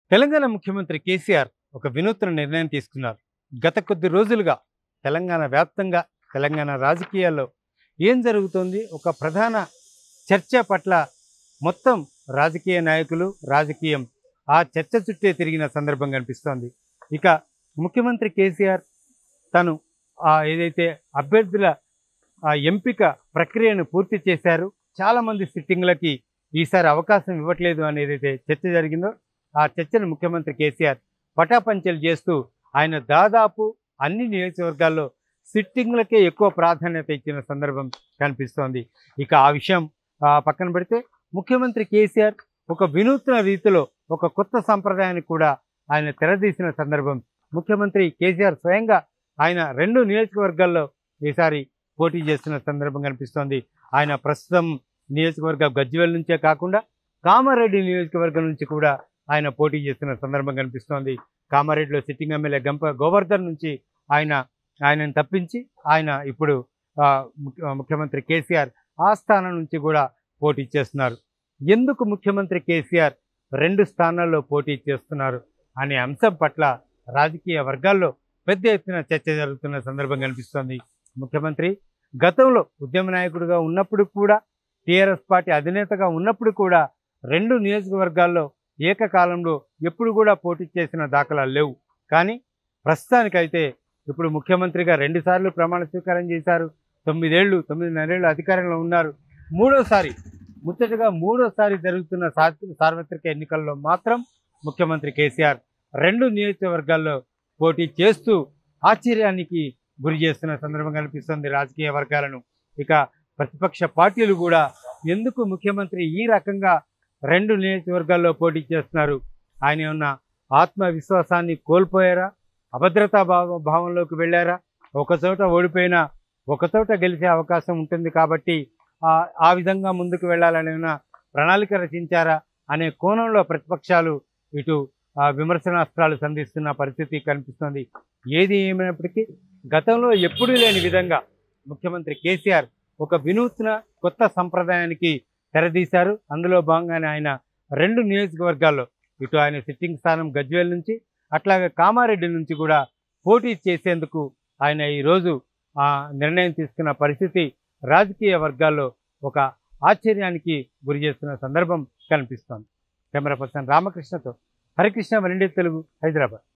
తెలంగాణ ముఖ్యమంత్రి కేసీఆర్ ఒక వినూత్న నిర్ణయం తీసుకున్నారు గత కొద్ది రోజులుగా తెలంగాణ వ్యాప్తంగా తెలంగాణ రాజకీయాల్లో ఏం జరుగుతోంది ఒక ప్రధాన చర్చ పట్ల మొత్తం రాజకీయ నాయకులు రాజకీయం ఆ చర్చ చుట్టే తిరిగిన సందర్భం కనిపిస్తోంది ఇక ముఖ్యమంత్రి కేసీఆర్ తను ఆ ఏదైతే అభ్యర్థుల ఆ ఎంపిక ప్రక్రియను పూర్తి చేశారు చాలామంది సిట్టింగ్లకి ఈసారి అవకాశం ఇవ్వట్లేదు అనేది ఏదైతే చర్చ జరిగిందో ఆ చర్చను ముఖ్యమంత్రి కేసీఆర్ పటాపంచలు చేస్తూ ఆయన దాదాపు అన్ని నియోజకవర్గాల్లో సిట్టింగ్లకే ఎక్కువ ప్రాధాన్యత ఇచ్చిన సందర్భం కనిపిస్తోంది ఇక ఆ విషయం ఆ, పక్కన పెడితే ముఖ్యమంత్రి కేసీఆర్ ఒక వినూత్న రీతిలో ఒక కొత్త సంప్రదాయాన్ని కూడా ఆయన తెరదీసిన సందర్భం ముఖ్యమంత్రి కేసీఆర్ స్వయంగా ఆయన రెండు నియోజకవర్గాల్లో ఈసారి పోటీ చేస్తున్న సందర్భం కనిపిస్తోంది ఆయన ప్రస్తుతం నియోజకవర్గ గజ్వేల్ నుంచే కాకుండా కామారెడ్డి నియోజకవర్గం నుంచి కూడా ఆయన పోటీ చేస్తున్న సందర్భం కనిపిస్తోంది కామారెడ్డిలో సిట్టింగ్ ఎమ్మెల్యే గంప గోవర్ధన్ నుంచి ఆయన ఆయనను తప్పించి ఆయన ఇప్పుడు ఆ, ముఖ్య- ముఖ్యమంత్రి కేసీఆర్ ఆ స్థానం నుంచి కూడా పోటీ చేస్తున్నారు ఎందుకు ముఖ్యమంత్రి కేసీఆర్ రెండు స్థానాల్లో పోటీ చేస్తున్నారు అనే అంశం పట్ల రాజకీయ వర్గాల్లో పెద్ద ఎత్తున చర్చ జరుగుతున్న సందర్భం కనిపిస్తోంది ముఖ్యమంత్రి గతంలో ఉద్యమ నాయకుడిగా ఉన్నప్పుడు కూడా టీఆర్ఎస్ పార్టీ అధినేతగా ఉన్నప్పుడు కూడా రెండు నియోజకవర్గాల్లో ఏకకాలంలో ఎప్పుడు కూడా పోటీ చేసిన దాఖలాలు లేవు కానీ ప్రస్తుతానికైతే ఇప్పుడు ముఖ్యమంత్రిగా రెండుసార్లు ప్రమాణ స్వీకారం చేశారు తొమ్మిదేళ్లు తొమ్మిదిన్నరేళ్ళు అధికారంలో ఉన్నారు మూడోసారి ముచ్చటగా మూడోసారి జరుగుతున్న సార్వ- సార్వత్రిక ఎన్నికల్లో మాత్రం ముఖ్యమంత్రి కేసీఆర్ రెండు నియోజకవర్గాల్లో పోటీ చేస్తూ ఆశ్చర్యానికి గురి చేస్తున్న సందర్భం కనిపిస్తుంది రాజకీయ వర్గాలను ఇక ప్రతిపక్ష పార్టీలు కూడా ఎందుకు ముఖ్యమంత్రి ఈ రకంగా రెండు నియోజకవర్గాల్లో పోటీ చేస్తున్నారు ఆయన ఉన్న ఆత్మవిశ్వాసాన్ని కోల్పోయారా అభద్రతా భావ భావంలోకి వెళ్ళారా ఒక చోట ఓడిపోయినా ఒక చోట గెలిచే అవకాశం ఉంటుంది కాబట్టి ఆ ఆ విధంగా ముందుకు వెళ్ళాలని ఉన్న ప్రణాళిక రచించారా అనే కోణంలో ప్రతిపక్షాలు ఇటు ఆ, విమర్శనాస్త్రాలు సంధిస్తున్న పరిస్థితి కనిపిస్తోంది ఏది ఏమైనప్పటికీ గతంలో ఎప్పుడూ లేని విధంగా ముఖ్యమంత్రి కేసీఆర్ ఒక వినూత్న కొత్త సంప్రదాయానికి తెరదీశారు అందులో భాగంగానే ఆయన రెండు నియోజకవర్గాల్లో ఇటు ఆయన సిట్టింగ్ స్థానం గజ్వేల్ నుంచి అట్లాగే కామారెడ్డి నుంచి కూడా పోటీ చేసేందుకు ఆయన ఈరోజు ఆ నిర్ణయం తీసుకున్న పరిస్థితి రాజకీయ వర్గాల్లో ఒక ఆశ్చర్యానికి గురి చేస్తున్న సందర్భం కనిపిస్తోంది కెమెరా పర్సన్ రామకృష్ణతో హరికృష్ణ వరండి తెలుగు హైదరాబాద్